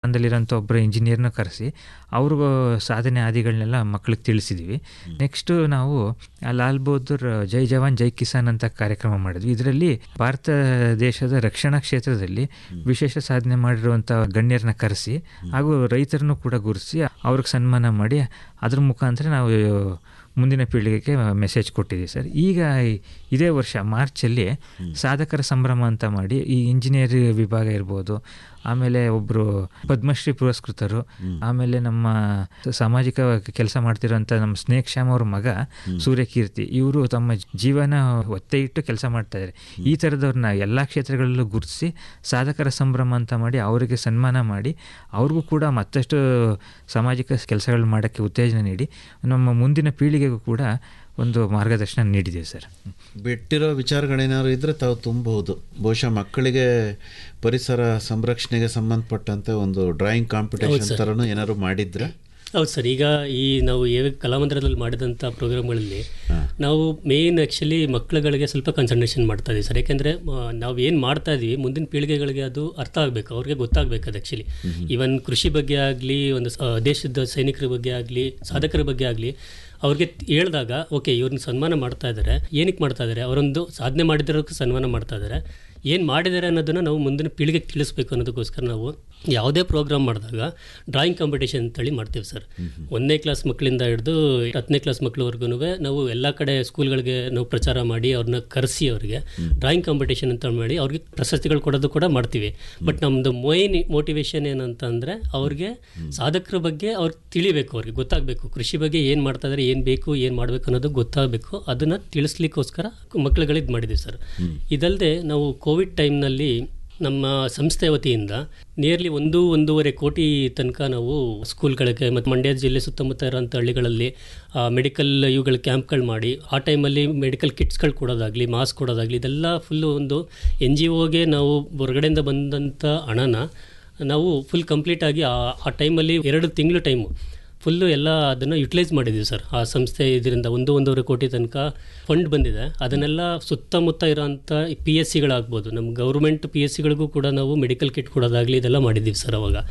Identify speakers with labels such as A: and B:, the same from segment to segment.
A: ರಾಜಸ್ಥಾನದಲ್ಲಿರೋಂಥ ಒಬ್ಬರು ಇಂಜಿನಿಯರ್ನ ಕರೆಸಿ ಅವ್ರಿಗೂ ಸಾಧನೆ ಆದಿಗಳನ್ನೆಲ್ಲ ಮಕ್ಳಿಗೆ ತಿಳಿಸಿದ್ವಿ ನೆಕ್ಸ್ಟು ನಾವು ಆ ಲಾಲ್ ಬಹದ್ದೂರ್ ಜೈ ಜವಾನ್ ಜೈ ಕಿಸಾನ್ ಅಂತ ಕಾರ್ಯಕ್ರಮ ಮಾಡಿದ್ವಿ ಇದರಲ್ಲಿ ಭಾರತ ದೇಶದ ರಕ್ಷಣಾ ಕ್ಷೇತ್ರದಲ್ಲಿ ವಿಶೇಷ ಸಾಧನೆ ಮಾಡಿರುವಂಥ ಗಣ್ಯರನ್ನ ಕರೆಸಿ ಹಾಗೂ ರೈತರನ್ನು ಕೂಡ ಗುರುತಿಸಿ ಅವ್ರಿಗೆ ಸನ್ಮಾನ ಮಾಡಿ ಅದ್ರ ಮುಖಾಂತರ ನಾವು ಮುಂದಿನ ಪೀಳಿಗೆಗೆ ಮೆಸೇಜ್ ಕೊಟ್ಟಿದ್ದೀವಿ ಸರ್ ಈಗ ಇದೇ ವರ್ಷ ಮಾರ್ಚಲ್ಲಿ ಸಾಧಕರ ಸಂಭ್ರಮ ಅಂತ ಮಾಡಿ ಈ ಇಂಜಿನಿಯರ್ ವಿಭಾಗ ಇರ್ಬೋದು ಆಮೇಲೆ ಒಬ್ಬರು ಪದ್ಮಶ್ರೀ ಪುರಸ್ಕೃತರು ಆಮೇಲೆ ನಮ್ಮ ಸಾಮಾಜಿಕ ಕೆಲಸ ಮಾಡ್ತಿರೋಂಥ ನಮ್ಮ ಸ್ನೇಕ್ ಶ್ಯಾಮ್ ಅವ್ರ ಮಗ ಸೂರ್ಯಕೀರ್ತಿ ಇವರು ತಮ್ಮ ಜೀವನ ಒತ್ತೆ ಇಟ್ಟು ಕೆಲಸ ಮಾಡ್ತಾ ಇದ್ದಾರೆ ಈ ಥರದವ್ರನ್ನ ಎಲ್ಲ ಕ್ಷೇತ್ರಗಳಲ್ಲೂ ಗುರುತಿಸಿ ಸಾಧಕರ ಸಂಭ್ರಮ ಅಂತ ಮಾಡಿ ಅವರಿಗೆ ಸನ್ಮಾನ ಮಾಡಿ ಅವ್ರಿಗೂ ಕೂಡ ಮತ್ತಷ್ಟು ಸಾಮಾಜಿಕ ಕೆಲಸಗಳು ಮಾಡೋಕ್ಕೆ ಉತ್ತೇಜನ ನೀಡಿ ನಮ್ಮ ಮುಂದಿನ ಪೀಳಿಗೆಗೂ ಕೂಡ ಒಂದು ಮಾರ್ಗದರ್ಶನ ನೀಡಿದೆ ಸರ್
B: ಬಿಟ್ಟಿರೋ ವಿಚಾರಗಳೇನಾದ್ರು ಇದ್ರೆ ತಾವು ತುಂಬಬಹುದು ಬಹುಶಃ ಮಕ್ಕಳಿಗೆ ಪರಿಸರ ಸಂರಕ್ಷಣೆಗೆ ಸಂಬಂಧಪಟ್ಟಂತೆ ಒಂದು ಡ್ರಾಯಿಂಗ್ ಕಾಂಪಿಟೇಷನ್ ಥರನೂ ಏನಾದ್ರು ಮಾಡಿದ್ರೆ
C: ಹೌದು ಸರ್ ಈಗ ಈ ನಾವು ಏ ಕಲಾಮಂದಿರದಲ್ಲಿ ಮಾಡಿದಂಥ ಪ್ರೋಗ್ರಾಮ್ಗಳಲ್ಲಿ ನಾವು ಮೇನ್ ಆ್ಯಕ್ಚುಲಿ ಮಕ್ಕಳುಗಳಿಗೆ ಸ್ವಲ್ಪ ಕನ್ಸಂಟ್ರೇಷನ್ ಮಾಡ್ತಾ ಇದೀವಿ ಸರ್ ಯಾಕೆಂದರೆ ನಾವು ಏನು ಮಾಡ್ತಾ ಇದೀವಿ ಮುಂದಿನ ಪೀಳಿಗೆಗಳಿಗೆ ಅದು ಅರ್ಥ ಆಗಬೇಕು ಅವ್ರಿಗೆ ಗೊತ್ತಾಗಬೇಕು ಅದು ಆ್ಯಕ್ಚುಲಿ ಈವನ್ ಕೃಷಿ ಬಗ್ಗೆ ಆಗಲಿ ಒಂದು ಸ- ದೇಶದ ಸೈನಿಕರ ಬಗ್ಗೆ ಆಗಲಿ ಸಾಧಕರ ಬಗ್ಗೆ ಆಗಲಿ ಅವ್ರಿಗೆ ಹೇಳಿದಾಗ ಓಕೆ ಇವ್ರನ್ನ ಸನ್ಮಾನ ಮಾಡ್ತಾ ಇದ್ದಾರೆ ಏನಕ್ಕೆ ಮಾಡ್ತಾ ಇದ್ದಾರೆ ಅವರೊಂದು ಸಾಧನೆ ಮಾಡಿದ್ದಕ್ಕೆ ಸನ್ಮಾನ ಮಾಡ್ತಾ ಇದ್ದಾರೆ ಏನು ಮಾಡಿದ್ದಾರೆ ಅನ್ನೋದನ್ನು ನಾವು ಮುಂದಿನ ಪೀಳಿಗೆಗೆ ತಿಳಿಸ್ಬೇಕು ಅನ್ನೋದಕ್ಕೋಸ್ಕರ ನಾವು ಯಾವುದೇ ಪ್ರೋಗ್ರಾಮ್ ಮಾಡಿದಾಗ ಡ್ರಾಯಿಂಗ್ ಕಾಂಪಿಟೇಷನ್ ಅಂತೇಳಿ ಮಾಡ್ತೀವಿ ಸರ್ ಒಂದನೇ ಕ್ಲಾಸ್ ಮಕ್ಕಳಿಂದ ಹಿಡಿದು ಹತ್ತನೇ ಕ್ಲಾಸ್ ಮಕ್ಕಳವರೆಗೂ ನಾವು ಎಲ್ಲ ಕಡೆ ಸ್ಕೂಲ್ಗಳಿಗೆ ನಾವು ಪ್ರಚಾರ ಮಾಡಿ ಅವ್ರನ್ನ ಕರೆಸಿ ಅವರಿಗೆ ಡ್ರಾಯಿಂಗ್ ಕಾಂಪಿಟೇಷನ್ ಅಂತ ಮಾಡಿ ಅವ್ರಿಗೆ ಪ್ರಶಸ್ತಿಗಳು ಕೊಡೋದು ಕೂಡ ಮಾಡ್ತೀವಿ ಬಟ್ ನಮ್ಮದು ಮೈನ್ ಮೋಟಿವೇಶನ್ ಏನಂತ ಅಂದರೆ ಅವ್ರಿಗೆ ಸಾಧಕರ ಬಗ್ಗೆ ಅವ್ರಿಗೆ ತಿಳಿಬೇಕು ಅವ್ರಿಗೆ ಗೊತ್ತಾಗಬೇಕು ಕೃಷಿ ಬಗ್ಗೆ ಏನು ಮಾಡ್ತಾ ಇದ್ದಾರೆ ಏನು ಬೇಕು ಏನು ಮಾಡಬೇಕು ಅನ್ನೋದು ಗೊತ್ತಾಗಬೇಕು ಅದನ್ನು ತಿಳಿಸ್ಲಿಕ್ಕೋಸ್ಕರ ಮಕ್ಕಳುಗಳಿಗೆ ಇದು ಮಾಡಿದ್ದೀವಿ ಸರ್ ಇದಲ್ಲದೆ ನಾವು ಕೋವಿಡ್ ಟೈಮ್ನಲ್ಲಿ ನಮ್ಮ ಸಂಸ್ಥೆ ವತಿಯಿಂದ ನಿಯರ್ಲಿ ಒಂದು ಒಂದೂವರೆ ಕೋಟಿ ತನಕ ನಾವು ಸ್ಕೂಲ್ಗಳಿಗೆ ಮತ್ತು ಮಂಡ್ಯ ಜಿಲ್ಲೆ ಸುತ್ತಮುತ್ತ ಇರೋಂಥ ಹಳ್ಳಿಗಳಲ್ಲಿ ಮೆಡಿಕಲ್ ಇವುಗಳ ಕ್ಯಾಂಪ್ಗಳು ಮಾಡಿ ಆ ಟೈಮಲ್ಲಿ ಮೆಡಿಕಲ್ ಕಿಟ್ಸ್ಗಳು ಕೊಡೋದಾಗಲಿ ಮಾಸ್ಕ್ ಕೊಡೋದಾಗಲಿ ಇದೆಲ್ಲ ಫುಲ್ಲು ಒಂದು ಎನ್ ಜಿ ಒಗೆ ನಾವು ಹೊರಗಡೆಯಿಂದ ಬಂದಂಥ ಹಣನ ನಾವು ಫುಲ್ ಕಂಪ್ಲೀಟಾಗಿ ಆ ಆ ಟೈಮಲ್ಲಿ ಎರಡು ತಿಂಗಳು ಟೈಮು ಫುಲ್ಲು ಎಲ್ಲ ಅದನ್ನು ಯುಟಿಲೈಸ್ ಮಾಡಿದ್ದೀವಿ ಸರ್ ಆ ಸಂಸ್ಥೆ ಇದರಿಂದ ಒಂದು ಒಂದೂವರೆ ಕೋಟಿ ತನಕ ಫಂಡ್ ಬಂದಿದೆ ಅದನ್ನೆಲ್ಲ ಸುತ್ತಮುತ್ತ ಇರೋಂಥ ಪಿ ಎಸ್ ಸಿಗಳಾಗ್ಬೋದು ನಮ್ಮ ಗೌರ್ಮೆಂಟ್ ಪಿ ಎಸ್ ಸಿಗಳಿಗೂ ಕೂಡ ನಾವು ಮೆಡಿಕಲ್ ಕಿಟ್ ಕೊಡೋದಾಗಲಿ ಇದೆಲ್ಲ ಮಾಡಿದ್ದೀವಿ ಸರ್ ಅವಾಗ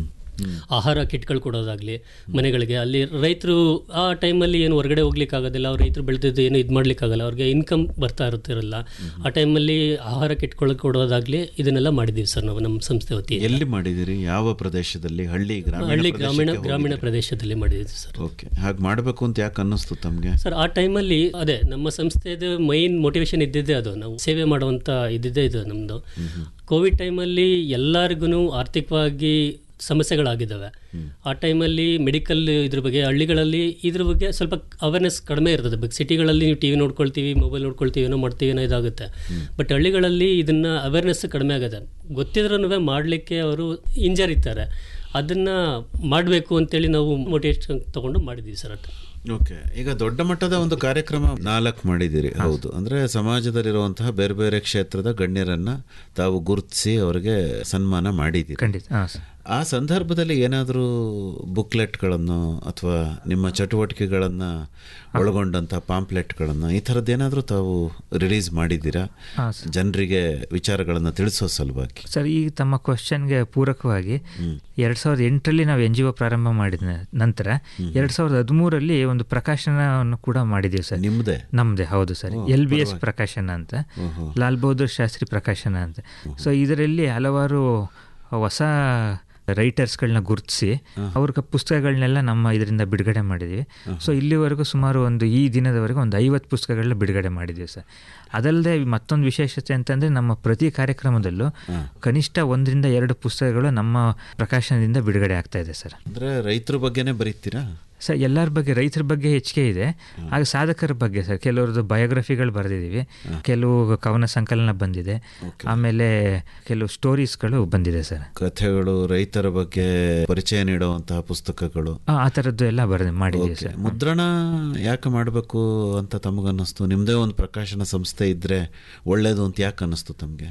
C: ಆಹಾರ ಕಿಟ್ಗಳು ಕೊಡೋದಾಗಲಿ ಮನೆಗಳಿಗೆ ಅಲ್ಲಿ ರೈತರು ಆ ಟೈಮಲ್ಲಿ ಏನು ಹೊರಗಡೆ ಹೋಗ್ಲಿಕ್ಕಾಗೋದಿಲ್ಲ ಅವ್ರು ರೈತರು ಬೆಳೆದಿದ್ದು ಏನು ಇದು ಮಾಡ್ಲಿಕ್ಕಾಗಲ್ಲ ಅವ್ರಿಗೆ ಇನ್ಕಮ್ ಬರ್ತಾ ಇರುತ್ತಿರಲ್ಲ ಆ ಟೈಮಲ್ಲಿ ಆಹಾರ ಕಿಟ್ಗಳು ಕೊಡೋದಾಗಲಿ ಇದನ್ನೆಲ್ಲ ಮಾಡಿದ್ದೀವಿ ಸರ್ ನಾವು ನಮ್ಮ ಸಂಸ್ಥೆ ವತಿಯಿಂದ
B: ಎಲ್ಲಿ ಮಾಡಿದಿರಿ ಯಾವ ಪ್ರದೇಶದಲ್ಲಿ ಹಳ್ಳಿ ಗ್ರಾಮೀಣ
C: ಹಳ್ಳಿ ಗ್ರಾಮೀಣ
B: ಪ್ರದೇಶಕ್ಕೆ
C: ಗ್ರಾಮೀಣ
B: ಹೋಗಿದ್ರಿ?
C: ಪ್ರದೇಶದಲ್ಲಿ ಮಾಡಿದ್ದೀವಿ ಸರ್
B: ಓಕೆ ಹಾಗೆ ಮಾಡಬೇಕು ಅಂತ ಯಾಕೆ ಅನ್ನಿಸ್ತು ತಮಗೆ
C: ಸರ್ ಆ ಟೈಮಲ್ಲಿ ಅದೇ ನಮ್ಮ ಸಂಸ್ಥೆದು ಮೈನ್ ಮೋಟಿವೇಶನ್ ಇದ್ದಿದ್ದೇ ಅದು ನಾವು ಸೇವೆ ಮಾಡುವಂಥ ಇದ್ದಿದ್ದೇ ಇದು ನಮ್ಮದು ಕೋವಿಡ್ ಟೈಮಲ್ಲಿ ಎಲ್ಲರಿಗೂ ಆರ್ಥಿಕವಾಗಿ ಸಮಸ್ಯೆಗಳಾಗಿದ್ದಾವೆ ಆ ಟೈಮಲ್ಲಿ ಮೆಡಿಕಲ್ ಇದ್ರ ಬಗ್ಗೆ ಹಳ್ಳಿಗಳಲ್ಲಿ ಇದ್ರ ಬಗ್ಗೆ ಸ್ವಲ್ಪ ಅವೇರ್ನೆಸ್ ಕಡಿಮೆ ಇರ್ತದೆ ಬಟ್ ಸಿಟಿಗಳಲ್ಲಿ ನೀವು ಟಿ ವಿ ನೋಡ್ಕೊಳ್ತೀವಿ ಮೊಬೈಲ್ ನೋಡ್ಕೊಳ್ತೀವಿ ಏನೋ ಮಾಡ್ತೀವಿ ಏನೋ ಇದಾಗುತ್ತೆ ಬಟ್ ಹಳ್ಳಿಗಳಲ್ಲಿ ಇದನ್ನು ಅವೇರ್ನೆಸ್ ಕಡಿಮೆ ಆಗಿದೆ ಗೊತ್ತಿದ್ರೂ ಮಾಡಲಿಕ್ಕೆ ಅವರು ಹಿಂಜರಿತಾರೆ ಅದನ್ನು ಮಾಡಬೇಕು ಅಂತೇಳಿ ನಾವು ಮೋಟಿವೇಶನ್ ತೊಗೊಂಡು ಮಾಡಿದ್ದೀವಿ ಸರ್ ಅದು
B: ಓಕೆ ಈಗ ದೊಡ್ಡ ಮಟ್ಟದ ಒಂದು ಕಾರ್ಯಕ್ರಮ ನಾಲ್ಕು ಮಾಡಿದ್ದೀರಿ ಹೌದು ಅಂದರೆ ಸಮಾಜದಲ್ಲಿರುವಂತಹ ಬೇರೆ ಬೇರೆ ಕ್ಷೇತ್ರದ ಗಣ್ಯರನ್ನ ತಾವು ಗುರುತಿಸಿ ಅವರಿಗೆ ಸನ್ಮಾನ ಮಾಡಿದ್ದೀರಿ
A: ಖಂಡಿತ ಹಾಂ ಸರ್
B: ಆ ಸಂದರ್ಭದಲ್ಲಿ ಏನಾದರೂ ಬುಕ್ಲೆಟ್ಗಳನ್ನು ಅಥವಾ ನಿಮ್ಮ ಚಟುವಟಿಕೆಗಳನ್ನು ಒಳಗೊಂಡಂಥ ಪಾಂಪ್ಲೆಟ್ಗಳನ್ನು ಈ ಥರದ್ದು ಏನಾದರೂ ತಾವು ರಿಲೀಸ್ ಮಾಡಿದ್ದೀರಾ
A: ಹಾಂ ಸರ್
B: ಜನರಿಗೆ ವಿಚಾರಗಳನ್ನು ತಿಳಿಸೋ ಸಲುವಾಗಿ
A: ಸರ್ ಈ ತಮ್ಮ ಕ್ವಶನ್ಗೆ ಪೂರಕವಾಗಿ ಎರಡು ಸಾವಿರದ ಎಂಟರಲ್ಲಿ ನಾವು ಎನ್ ಜಿ ಒ ಪ್ರಾರಂಭ ಮಾಡಿದ ನ- ನಂತರ ಎರಡು ಸಾವಿರದ ಹದಿಮೂರರಲ್ಲಿ ಒಂದು ಪ್ರಕಾಶನವನ್ನು ಕೂಡ ಮಾಡಿದ್ದೀವಿ ಸರ್
B: ನಿಮ್ಮದೇ
A: ನಮ್ಮದೇ ಹೌದು ಸರ್ ಎಲ್ ಬಿ ಎಸ್ ಪ್ರಕಾಶನ ಅಂತ ಲಾಲ್ ಬಹದ್ದೂರ್ ಶಾಸ್ತ್ರಿ ಪ್ರಕಾಶನ ಅಂತ ಸೊ ಇದರಲ್ಲಿ ಹಲವಾರು ಹೊಸ ರೈಟರ್ಸ್ಗಳನ್ನ ಗುರುತಿಸಿ ಅವ್ರ ಪುಸ್ತಕಗಳನ್ನೆಲ್ಲ ನಮ್ಮ ಇದರಿಂದ ಬಿಡುಗಡೆ ಮಾಡಿದ್ದೀವಿ ಸೊ ಇಲ್ಲಿವರೆಗೂ ಸುಮಾರು ಒಂದು ಈ ದಿನದವರೆಗೂ ಒಂದು ಐವತ್ತು ಪುಸ್ತಕಗಳನ್ನ ಬಿಡುಗಡೆ ಮಾಡಿದ್ದೀವಿ ಸರ್ ಅದಲ್ಲದೆ ಮತ್ತೊಂದು ವಿಶೇಷತೆ ಅಂತಂದರೆ ನಮ್ಮ ಪ್ರತಿ ಕಾರ್ಯಕ್ರಮದಲ್ಲೂ ಕನಿಷ್ಠ ಒಂದರಿಂದ ಎರಡು ಪುಸ್ತಕಗಳು ನಮ್ಮ ಪ್ರಕಾಶನದಿಂದ ಬಿಡುಗಡೆ ಆಗ್ತಾ ಇದೆ ಸರ್
B: ಅಂದರೆ ರೈತರ ಬಗ್ಗೆನೇ ಬರೀತೀರಾ
A: ಸರ್ ಎಲ್ಲರ ಬಗ್ಗೆ ರೈತರ ಬಗ್ಗೆ ಹೆಚ್ಚಿಗೆ ಇದೆ ಹಾಗೆ ಸಾಧಕರ ಬಗ್ಗೆ ಸರ್ ಕೆಲವ್ರದ್ದು ಬಯೋಗ್ರಫಿಗಳು ಬರೆದಿದ್ದೀವಿ ಕೆಲವು ಕವನ ಸಂಕಲನ ಬಂದಿದೆ ಆಮೇಲೆ ಕೆಲವು ಸ್ಟೋರೀಸ್ಗಳು ಬಂದಿದೆ ಸರ್
B: ಕಥೆಗಳು ರೈತರ ಬಗ್ಗೆ ಪರಿಚಯ ನೀಡುವಂತಹ ಪುಸ್ತಕಗಳು
A: ಆ ಆ ಥರದ್ದು ಎಲ್ಲ ಬರೆದು ಮಾಡಿದ್ದೀವಿ
B: ಓಕೆ.
A: ಸರ್
B: ಮುದ್ರಣ ಯಾಕೆ ಮಾಡಬೇಕು ಅಂತ ತಮಗನ್ನಿಸ್ತು ನಿಮ್ಮದೇ ಒಂದು ಪ್ರಕಾಶನ ಸಂಸ್ಥೆ ಇದ್ದರೆ ಒಳ್ಳೇದು ಅಂತ ಯಾಕೆ ಅನ್ನಿಸ್ತು ತಮಗೆ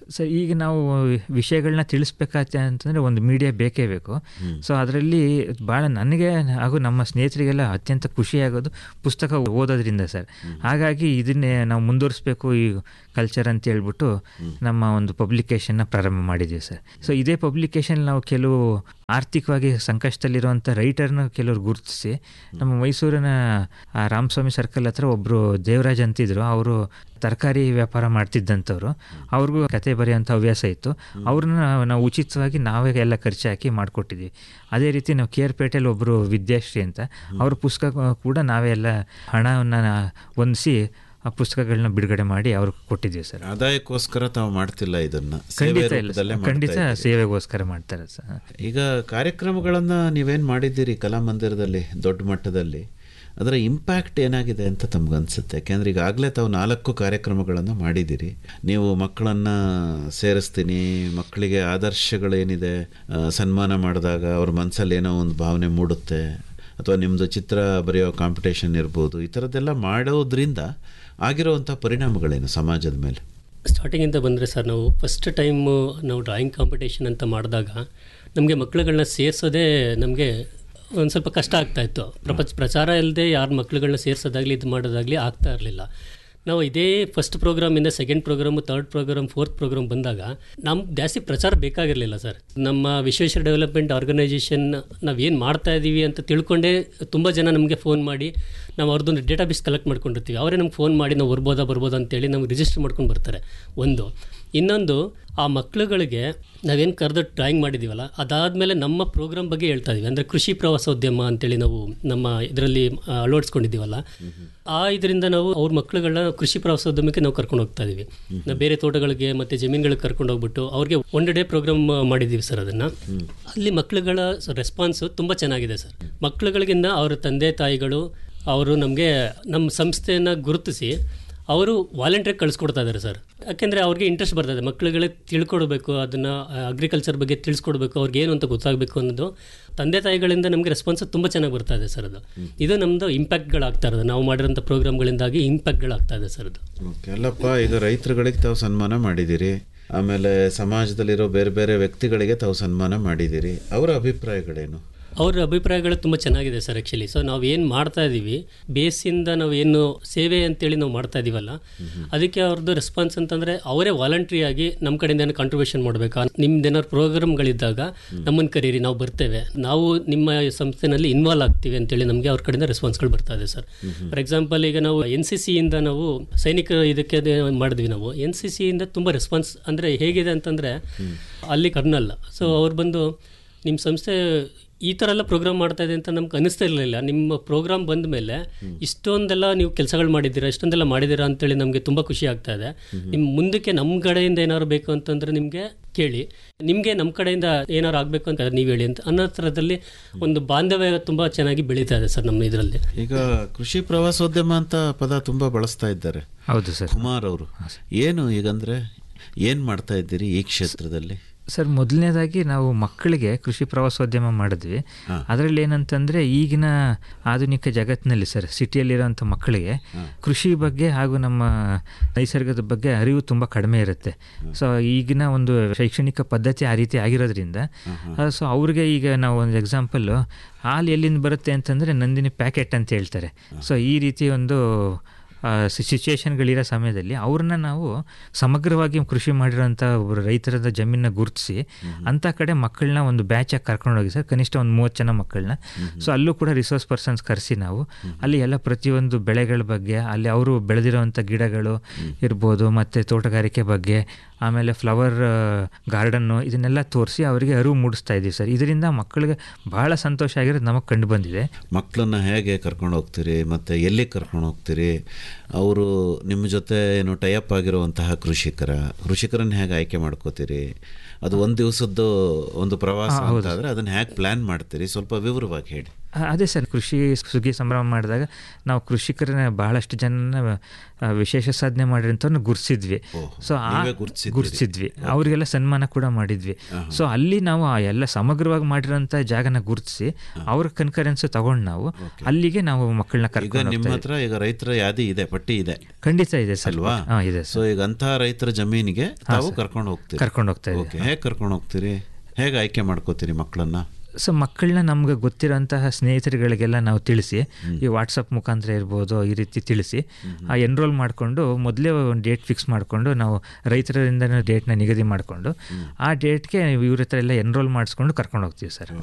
A: ಸರ್ ಈಗ ನಾವು ವಿಷಯಗಳನ್ನ ತಿಳಿಸ್ಬೇಕಾಗ್ತದೆ ಅಂತಂದರೆ ಒಂದು ಮೀಡಿಯಾ ಬೇಕೇ ಬೇಕು ಸೊ ಅದರಲ್ಲಿ ಭಾಳ ನನಗೆ ಹಾಗೂ ನಮ್ಮ ಸ್ನೇಹಿತರಿಗೆಲ್ಲ ಅತ್ಯಂತ ಖುಷಿಯಾಗೋದು ಪುಸ್ತಕ ಓದೋದ್ರಿಂದ ಸರ್ ಹಾಗಾಗಿ ಇದನ್ನೇ ನಾವು ಮುಂದುವರಿಸ್ಬೇಕು ಈ ಕಲ್ಚರ್ ಅಂತ ಹೇಳ್ಬಿಟ್ಟು ನಮ್ಮ ಒಂದು ಪಬ್ಲಿಕೇಶನ್ನ ಪ್ರಾರಂಭ ಮಾಡಿದ್ದೀವಿ ಸರ್ ಸೊ ಇದೇ ಪಬ್ಲಿಕೇಶನ್ ನಾವು ಕೆಲವು ಆರ್ಥಿಕವಾಗಿ ಸಂಕಷ್ಟದಲ್ಲಿರುವಂಥ ರೈಟರ್ನ ಕೆಲವರು ಗುರುತಿಸಿ ನಮ್ಮ ಮೈಸೂರಿನ ಆ ರಾಮಸ್ವಾಮಿ ಸರ್ಕಲ್ ಹತ್ರ ಒಬ್ಬರು ದೇವರಾಜ್ ಅಂತಿದ್ರು ಅವರು ತರಕಾರಿ ವ್ಯಾಪಾರ ಮಾಡ್ತಿದ್ದಂಥವ್ರು ಅವ್ರಿಗೂ ಕತೆ ಬರೆಯೋಂಥ ಹವ್ಯಾಸ ಇತ್ತು ಅವ್ರನ್ನ ನಾವು ಉಚಿತವಾಗಿ ನಾವೇ ಎಲ್ಲ ಖರ್ಚು ಹಾಕಿ ಮಾಡಿಕೊಟ್ಟಿದ್ವಿ ಅದೇ ರೀತಿ ನಾವು ಕೆ ಆರ್ ಪೇಟೆಯಲ್ಲಿ ಒಬ್ಬರು ವಿದ್ಯಾಶ್ರೀ ಅಂತ ಅವ್ರ ಪುಸ್ತಕ ಕೂಡ ನಾವೇ ಎಲ್ಲ ಹಣವನ್ನು ಹೊಂದಿಸಿ ಆ ಪುಸ್ತಕಗಳನ್ನ ಬಿಡುಗಡೆ ಮಾಡಿ ಅವ್ರಿಗೆ ಕೊಟ್ಟಿದ್ದೀವಿ ಸರ್
B: ಆದಾಯಕ್ಕೋಸ್ಕರ ತಾವು ಮಾಡ್ತಿಲ್ಲ ಇದನ್ನ ಸೇವೆ
A: ಖಂಡಿತ ಇಲ್ಲ
B: ರೂಪದಲ್ಲೇ
A: ಸರ್.
B: ಮಾಡ್ತಾ
A: ಖಂಡಿತ
B: ಇದ್ದೀರಿ.
A: ಸೇವೆಗೋಸ್ಕರ ಮಾಡ್ತಾರೆ ಸರ್
B: ಈಗ ಕಾರ್ಯಕ್ರಮಗಳನ್ನ ನೀವೇನು ಮಾಡಿದ್ದೀರಿ ಕಲಾಮಂದಿರದಲ್ಲಿ ದೊಡ್ಡ ಮಟ್ಟದಲ್ಲಿ ಅದರ ಇಂಪ್ಯಾಕ್ಟ್ ಏನಾಗಿದೆ ಅಂತ ತಮ್ಗನ್ಸುತ್ತೆ ಯಾಕೆಂದ್ರೆ ಈಗಾಗಲೇ ತಾವು ನಾಲ್ಕು ಕಾರ್ಯಕ್ರಮಗಳನ್ನು ಮಾಡಿದ್ದೀರಿ ನೀವು ಮಕ್ಕಳನ್ನು ಸೇರಿಸ್ತೀನಿ ಮಕ್ಕಳಿಗೆ ಆದರ್ಶಗಳೇನಿದೆ ಆ, ಸನ್ಮಾನ ಮಾಡಿದಾಗ ಅವ್ರ ಮನಸ್ಸಲ್ಲಿ ಏನೋ ಒಂದು ಭಾವನೆ ಮೂಡುತ್ತೆ ಅಥವಾ ನಿಮ್ಮದು ಚಿತ್ರ ಬರೆಯೋ ಕಾಂಪಿಟೇಷನ್ ಇರ್ಬೋದು ಈ ಥರದ್ದೆಲ್ಲ ಮಾಡೋದ್ರಿಂದ ಆಗಿರುವಂಥ ಪರಿಣಾಮಗಳೇನು ಸಮಾಜದ ಮೇಲೆ
C: ಸ್ಟಾರ್ಟಿಂಗಿಂದ ಬಂದರೆ ಸರ್ ನಾವು ಫಸ್ಟ್ ಟೈಮು ನಾವು ಡ್ರಾಯಿಂಗ್ ಕಾಂಪಿಟೇಷನ್ ಅಂತ ಮಾಡಿದಾಗ ನಮಗೆ ಮಕ್ಳುಗಳನ್ನ ಸೇರಿಸೋದೇ ನಮಗೆ ಒಂದು ಸ್ವಲ್ಪ ಕಷ್ಟ ಆಗ್ತಾ ಇತ್ತು ಪ್ರಪಂಚ ಪ್ರಚಾರ ಇಲ್ಲದೆ ಯಾರು ಮಕ್ಳುಗಳನ್ನ ಸೇರಿಸೋದಾಗಲಿ ಇದು ಮಾಡೋದಾಗಲಿ ಆಗ್ತಾ ಇರಲಿಲ್ಲ ನಾವು ಇದೇ ಫಸ್ಟ್ ಪ್ರೋಗ್ರಾಮಿಂದ second programme third programme fourth programme ಬಂದಾಗ ನಮ್ಗೆ ಜಾಸ್ತಿ ಪ್ರಚಾರ ಬೇಕಾಗಿರಲಿಲ್ಲ ಸರ್ ನಮ್ಮ ವಿಶ್ವೇಶ್ವರ ಡೆವಲಪ್ಮೆಂಟ್ ಆರ್ಗನೈಸೇಷನ್ ನಾವು ಏನು ಮಾಡ್ತಾ ಇದ್ದೀವಿ ಅಂತ ತಿಳ್ಕೊಂಡೇ ತುಂಬ ಜನ ನಮಗೆ ಫೋನ್ ಮಾಡಿ ನಾವು ಅವ್ರದ್ದೊಂದು ಡೇಟಾಬೇಸ್ ಕಲೆಕ್ಟ್ ಮಾಡ್ಕೊಂಡಿರ್ತೀವಿ ಅವರೇ ನಮ್ಗೆ ಫೋನ್ ಮಾಡಿ ನಾವು ಬರ್ಬೋದಾ ಬರ್ಬೋದಾ ಅಂತೇಳಿ ನಮ್ಗೆ ರಿಜಿಸ್ಟರ್ ಮಾಡ್ಕೊಂಡು ಬರ್ತಾರೆ ಒಂದು ಇನ್ನೊಂದು ಆ ಮಕ್ಳುಗಳಿಗೆ ನಾವೇನು ಕರೆದು ಡ್ರಾಯಿಂಗ್ ಮಾಡಿದ್ದೀವಲ್ಲ ಅದಾದಮೇಲೆ ನಮ್ಮ ಪ್ರೋಗ್ರಾಮ್ ಬಗ್ಗೆ ಹೇಳ್ತಾ ಇದೀವಿ ಅಂದರೆ ಕೃಷಿ ಪ್ರವಾಸೋದ್ಯಮ ಅಂತೇಳಿ ನಾವು ನಮ್ಮ ಇದರಲ್ಲಿ ಅಳವಡಿಸ್ಕೊಂಡಿದ್ದೀವಲ್ಲ ಆ ಇದರಿಂದ ನಾವು ಅವ್ರ ಮಕ್ಳುಗಳನ್ನ ಕೃಷಿ ಪ್ರವಾಸೋದ್ಯಮಕ್ಕೆ ನಾವು ಕರ್ಕೊಂಡು ಹೋಗ್ತಾ ಇದೀವಿ ನಾವು ಬೇರೆ ತೋಟಗಳಿಗೆ ಮತ್ತು ಜಮೀನುಗಳಿಗೆ ಕರ್ಕೊಂಡು ಹೋಗ್ಬಿಟ್ಟು ಅವ್ರಿಗೆ ಒನ್ ಡೇ ಪ್ರೋಗ್ರಾಮ್ ಮಾಡಿದ್ದೀವಿ ಸರ್ ಅದನ್ನು ಅಲ್ಲಿ ಮಕ್ಳುಗಳ ರೆಸ್ಪಾನ್ಸು ತುಂಬ ಚೆನ್ನಾಗಿದೆ ಸರ್ ಮಕ್ಳುಗಳಿಗಿಂತ ಅವರ ತಂದೆ ತಾಯಿಗಳು ಅವರು ನಮಗೆ ನಮ್ಮ ಸಂಸ್ಥೆಯನ್ನು ಗುರುತಿಸಿ ಅವರು ವಾಲಂಟ್ರಿಗೆ ಕಳಿಸ್ಕೊಡ್ತಾ ಇದ್ದಾರೆ ಸರ್ ಯಾಕೆಂದರೆ ಅವ್ರಿಗೆ ಇಂಟ್ರೆಸ್ಟ್ ಬರ್ತದೆ ಮಕ್ಳುಗಳಿಗೆ ತಿಳ್ಕೊಡ್ಬೇಕು ಅದನ್ನು ಅಗ್ರಿಕಲ್ಚರ್ ಬಗ್ಗೆ ತಿಳಿಸ್ಕೊಡ್ಬೇಕು ಅವ್ರಿಗೆ ಏನು ಅಂತ ಗೊತ್ತಾಗಬೇಕು ಅನ್ನೋದು ತಂದೆ ತಾಯಿಗಳಿಂದ ನಮಗೆ ರೆಸ್ಪಾನ್ಸ್ ತುಂಬ ಚೆನ್ನಾಗಿ ಬರ್ತಾ ಇದೆ ಸರ್ ಅದು ಇದು ನಮ್ಮದು ಇಂಪ್ಯಾಕ್ಟ್ಗಳಾಗ್ತಾ ಇರೋದು ನಾವು ಮಾಡಿರೋಂಥ ಪ್ರೋಗ್ರಾಮ್ಗಳಿಂದಾಗಿ ಇಂಪ್ಯಾಕ್ಟ್ಗಳಾಗ್ತಾ ಇದೆ ಸರ್ ಅದು
B: ಓಕೆ ಅಲ್ಲಪ್ಪ ಈಗ ರೈತರುಗಳಿಗೆ ತಾವು ಸನ್ಮಾನ ಮಾಡಿದ್ದೀರಿ ಆಮೇಲೆ ಸಮಾಜದಲ್ಲಿರೋ ಬೇರೆ ಬೇರೆ ವ್ಯಕ್ತಿಗಳಿಗೆ ತಾವು ಸನ್ಮಾನ ಮಾಡಿದ್ದೀರಿ ಅವರ ಅಭಿಪ್ರಾಯಗಳೇನು
C: ಅವ್ರ ಅಭಿಪ್ರಾಯಗಳು ತುಂಬ ಚೆನ್ನಾಗಿದೆ ಸರ್ ಆ್ಯಕ್ಚುಲಿ ಸೊ ನಾವು ಏನು ಮಾಡ್ತಾ ಇದ್ದೀವಿ ಬೇಸಿಂದ ನಾವು ಏನು ಸೇವೆ ಅಂತೇಳಿ ನಾವು ಮಾಡ್ತಾ ಇದ್ದೀವಲ್ಲ ಅದಕ್ಕೆ ಅವ್ರದ್ದು ರೆಸ್ಪಾನ್ಸ್ ಅಂತಂದರೆ ಅವರೇ ವಾಲಂಟ್ರಿ ಆಗಿ ನಮ್ಮ ಕಡೆಯಿಂದ ಏನೋ ಕಾಂಟ್ರಿಬ್ಯೂಷನ್ ಮಾಡಬೇಕಾ ನಿಮ್ದು ಏನಾದ್ರು ಪ್ರೋಗ್ರಾಮ್ಗಳಿದ್ದಾಗ ನಮ್ಮನ್ನು ಕರೀರಿ ನಾವು ಬರ್ತೇವೆ ನಾವು ನಿಮ್ಮ ಸಂಸ್ಥೆನಲ್ಲಿ ಇನ್ವಾಲ್ವ್ ಆಗ್ತೀವಿ ಅಂತೇಳಿ ನಮಗೆ ಅವ್ರ ಕಡೆಯಿಂದ ರೆಸ್ಪಾನ್ಸ್ಗಳು ಬರ್ತಾ ಇದೆ ಸರ್ ಫಾರ್ ಎಕ್ಸಾಂಪಲ್ ಈಗ ನಾವು ಎನ್ ಸಿ ಸಿಯಿಂದ ನಾವು ಸೈನಿಕ ಇದಕ್ಕೆ ಅದೇ ಮಾಡಿದ್ವಿ ನಾವು ಎನ್ ಸಿ ಸಿಯಿಂದ ತುಂಬ ರೆಸ್ಪಾನ್ಸ್ ಅಂದರೆ ಹೇಗಿದೆ ಅಂತಂದರೆ ಅಲ್ಲಿ ಕರ್ನಲ್ ಸೊ ಅವ್ರು ಬಂದು ನಿಮ್ಮ ಸಂಸ್ಥೆ ಈ ಥರ ಎಲ್ಲ ಪ್ರೋಗ್ರಾಮ್ ಮಾಡ್ತಾ ಇದೆ ಅಂತ ನಮ್ಗೆ ಅನಿಸ್ತಾ ಇರಲಿಲ್ಲ ನಿಮ್ಮ ಪ್ರೋಗ್ರಾಮ್ ಬಂದ ಮೇಲೆ ಇಷ್ಟೊಂದೆಲ್ಲ ನೀವು ಕೆಲಸಗಳು ಮಾಡಿದ್ದೀರಾ ಇಷ್ಟೊಂದೆಲ್ಲ ಮಾಡಿದ್ದೀರಾ ಅಂತೇಳಿ ನಮಗೆ ತುಂಬ ಖುಷಿ ಆಗ್ತಾ ಇದೆ ನಿಮ್ಮ ಮುಂದಕ್ಕೆ ನಮ್ಮ ಕಡೆಯಿಂದ ಏನಾದ್ರು ಬೇಕು ಅಂತಂದ್ರೆ ನಿಮಗೆ ಕೇಳಿ ನಿಮಗೆ ನಮ್ಮ ಕಡೆಯಿಂದ ಏನಾದ್ರು ಆಗಬೇಕು ಅಂತ ನೀವು ಹೇಳಿ ಅಂತ ಅನ್ನೋ ಥರದಲ್ಲಿ ಒಂದು ಬಾಂಧವ್ಯ ತುಂಬ ಚೆನ್ನಾಗಿ ಬೆಳೀತಾ ಇದೆ ಸರ್ ನಮ್ಮ ಇದರಲ್ಲಿ
B: ಈಗ ಕೃಷಿ ಪ್ರವಾಸೋದ್ಯಮ ಅಂತ ಪದ ತುಂಬ ಬಳಸ್ತಾ ಇದ್ದಾರೆ
A: ಹೌದು ಸರ್
B: ಕುಮಾರ್ ಅವರು ಏನು ಈಗಂದ್ರೆ ಏನು ಮಾಡ್ತಾ ಇದ್ದೀರಿ ಈ ಕ್ಷೇತ್ರದಲ್ಲಿ
A: ಸರ್ ಮೊದಲನೇದಾಗಿ ನಾವು ಮಕ್ಕಳಿಗೆ ಕೃಷಿ ಪ್ರವಾಸೋದ್ಯಮ ಮಾಡಿದ್ವಿ ಅದರಲ್ಲಿ ಏನಂತಂದರೆ ಈಗಿನ ಆಧುನಿಕ ಜಗತ್ತಿನಲ್ಲಿ ಸರ್ ಸಿಟಿಯಲ್ಲಿರೋಂಥ ಮಕ್ಕಳಿಗೆ ಕೃಷಿ ಬಗ್ಗೆ ಹಾಗೂ ನಮ್ಮ ನೈಸರ್ಗದ ಬಗ್ಗೆ ಅರಿವು ತುಂಬ ಕಡಿಮೆ ಇರುತ್ತೆ ಸೊ ಈಗಿನ ಒಂದು ಶೈಕ್ಷಣಿಕ ಪದ್ಧತಿ ಆ ರೀತಿ ಆಗಿರೋದ್ರಿಂದ ಸೊ ಅವ್ರಿಗೆ ಈಗ ನಾವು ಒಂದು ಎಕ್ಸಾಂಪಲ್ಲು ಹಾಲು ಎಲ್ಲಿಂದ ಬರುತ್ತೆ ಅಂತಂದರೆ ನಂದಿನಿ ಪ್ಯಾಕೆಟ್ ಅಂತ ಹೇಳ್ತಾರೆ ಸೊ ಈ ರೀತಿ ಒಂದು ಸಿಚುವೇಶನ್ಗಳಿರೋ ಸಮಯದಲ್ಲಿ ಅವ್ರನ್ನ ನಾವು ಸಮಗ್ರವಾಗಿ ಕೃಷಿ ಮಾಡಿರೋಂಥ ಒಬ್ಬರು ರೈತರ ಜಮೀನ ಗುರುತಿಸಿ ಅಂಥ ಕಡೆ ಮಕ್ಕಳನ್ನ ಒಂದು ಬ್ಯಾಚಾಗಿ ಕರ್ಕೊಂಡೋಗಿ ಸರ್ ಕನಿಷ್ಠ ಒಂದು ಮೂವತ್ತು ಜನ ಮಕ್ಕಳನ್ನ ಸೊ ಅಲ್ಲೂ ಕೂಡ ರಿಸೋರ್ಸ್ ಪರ್ಸನ್ಸ್ ಕರೆಸಿ ನಾವು ಅಲ್ಲಿ ಎಲ್ಲ ಪ್ರತಿಯೊಂದು ಬೆಳೆಗಳ ಬಗ್ಗೆ ಅಲ್ಲಿ ಅವರು ಬೆಳೆದಿರೋವಂಥ ಗಿಡಗಳು ಇರ್ಬೋದು ಮತ್ತು ತೋಟಗಾರಿಕೆ ಬಗ್ಗೆ ಆಮೇಲೆ ಫ್ಲವರ್ ಗಾರ್ಡನ್ನು ಇದನ್ನೆಲ್ಲ ತೋರಿಸಿ ಅವರಿಗೆ ಅರಿವು ಮೂಡಿಸ್ತಾ ಇದ್ದೀವಿ ಸರ್ ಇದರಿಂದ ಮಕ್ಕಳಿಗೆ ಬಹಳ ಸಂತೋಷ ಆಗಿರೋದು ನಮಗೆ ಕಂಡು ಬಂದಿದೆ
B: ಮಕ್ಕಳನ್ನ ಹೇಗೆ ಕರ್ಕೊಂಡು ಹೋಗ್ತೀರಿ ಮತ್ತು ಎಲ್ಲಿ ಕರ್ಕೊಂಡು ಹೋಗ್ತೀರಿ ಅವರು ನಿಮ್ಮ ಜೊತೆ ಏನು ಟೈಅಪ್ ಆಗಿರುವಂತಹ ಕೃಷಿಕರ ಕೃಷಿಕರನ್ನ ಹೇಗೆ ಆಯ್ಕೆ ಮಾಡ್ಕೋತೀರಿ ಅದು ಒಂದು ದಿವಸದ್ದು ಒಂದು ಪ್ರವಾಸ ಅಂತಾದರೆ ಅದನ್ನು ಹೇಗೆ ಪ್ಲ್ಯಾನ್ ಮಾಡ್ತೀರಿ ಸ್ವಲ್ಪ ವಿವರವಾಗಿ ಹೇಳಿ
A: ಆ, ಅದೇ ಸರ್ ಕೃಷಿ ಸುಗ್ಗಿ ಸಂಭ್ರಮ ಮಾಡಿದಾಗ ನಾವು ಕೃಷಿಕರನ್ನ ಬಹಳಷ್ಟು ಜನ ವಿಶೇಷ ಸಾಧನೆ ಮಾಡಿರೋಂಥವ್ರನ್ನ ಗುರ್ಸಿದ್ವಿ ಸೊ ಆ
B: ನೀವೇ ಗುರ್ತಿಸಿದ್ದೀರಿ.
A: ಗುರ್ಸಿದ್ವಿ ಅವರಿಗೆಲ್ಲ ಸನ್ಮಾನ ಕೂಡ ಮಾಡಿದ್ವಿ ಸೊ ಅಲ್ಲಿ ನಾವು ಆ ಎಲ್ಲ ಸಮಗ್ರವಾಗಿ ಮಾಡಿರೋಂಥ ಜಾಗನ ಗುರುತಿಸಿ ಅವ್ರ ಕನ್ಕರೆನ್ಸ್ ತಗೊಂಡು ನಾವು ಅಲ್ಲಿಗೆ ನಾವು ಮಕ್ಕಳನ್ನ
B: ಈಗ
A: ಕರ್ಕೊಂಡು
B: ನಿಮ್ಮ
A: ಹೋಗ್ತಾ
B: ಹತ್ರ ಈಗ ರೈತರ ಯಾದಿ ಇದೆ ಪಟ್ಟಿ ಇದೆ
A: ಇದ್ವಿ. ಖಂಡಿತ ಇದೆ ಸರ್
B: ಅಲ್ವಾ
A: ಹಾಂ ಇದೆ
B: ಸೊ ಈಗ ಅಂತಹ ರೈತರ ಜಮೀನಿಗೆ ತಾವು ಕರ್ಕೊಂಡು ಹೋಗ್ತೀರಿ
A: ಕರ್ಕೊಂಡು ಹೋಗ್ತಾ ಇದ್ದೀವಿ
B: ಓಕೆ ಹೇಗೆ ಕರ್ಕೊಂಡು ಹೋಗ್ತೀರಿ ಹೇಗೆ ಆಯ್ಕೆ ಮಾಡ್ಕೋತೀರಿ ಮಕ್ಕಳನ್ನ
A: ಸೊ ಮಕ್ಕಳನ್ನ ನಮ್ಗೆ ಗೊತ್ತಿರೋಂತಹ ಸ್ನೇಹಿತರುಗಳಿಗೆಲ್ಲ ನಾವು ತಿಳಿಸಿ ಈ ವಾಟ್ಸಪ್ ಮುಖಾಂತರ ಇರ್ಬೋದು ಈ ರೀತಿ ತಿಳಿಸಿ ಆ ಎನ್ರೋಲ್ ಮಾಡಿಕೊಂಡು ಮೊದಲೇ ಒಂದು ಡೇಟ್ ಫಿಕ್ಸ್ ಮಾಡಿಕೊಂಡು ನಾವು ರೈತರಿಂದ ಡೇಟ್ನ ನಿಗದಿ ಮಾಡಿಕೊಂಡು ಆ ಡೇಟ್ಗೆ ಇವ್ರ ಹತ್ರ ಎಲ್ಲ ಎನ್ರೋಲ್ ಮಾಡಿಸ್ಕೊಂಡು ಕರ್ಕೊಂಡು ಹೋಗ್ತೀವಿ ಸರ್